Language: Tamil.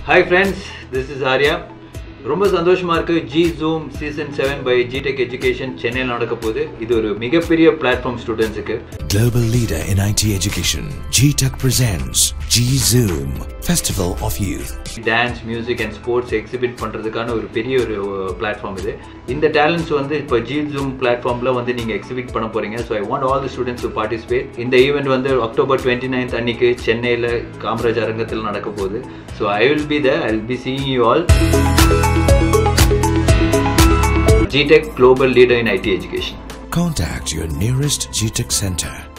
Hi friends this is Arya ரொம்ப சந்தோஷமா இருக்கு G zoom season seven by ஜிடெக் எஜுகேஷன் சென்னையில் நடக்க போகுது இது ஒரு மிகப்பெரிய பிளாட்ஃபார்ம் ஸ்டூடெண்ட்ஸுக்கு Global leader in IT education, GTech presents G-Zoom, Festival of Youth. Dance music and sports exhibit பண்ணுறதுக்கான ஒரு பெரிய ஒரு பிளாட்ஃபார்ம் இது இந்த டேலண்ட்ஸ் வந்து இப்போ ஜி ஜூம் பிளாட்ஃபார்மில் வந்து நீங்கள் எக்ஸிபிட் பண்ண போகிறீங்க so I want all the students to participate இந்த ஈவெண்ட் வந்து அக்டோபர் டுவெண்ட்டி நைன்த் அன்னைக்கு சென்னையில் காமராஜ் அரங்கத்தில் நடக்க போகுது so I will be the I will be seeing you all GTech Global Leader in IT Education. Contact your nearest GTech center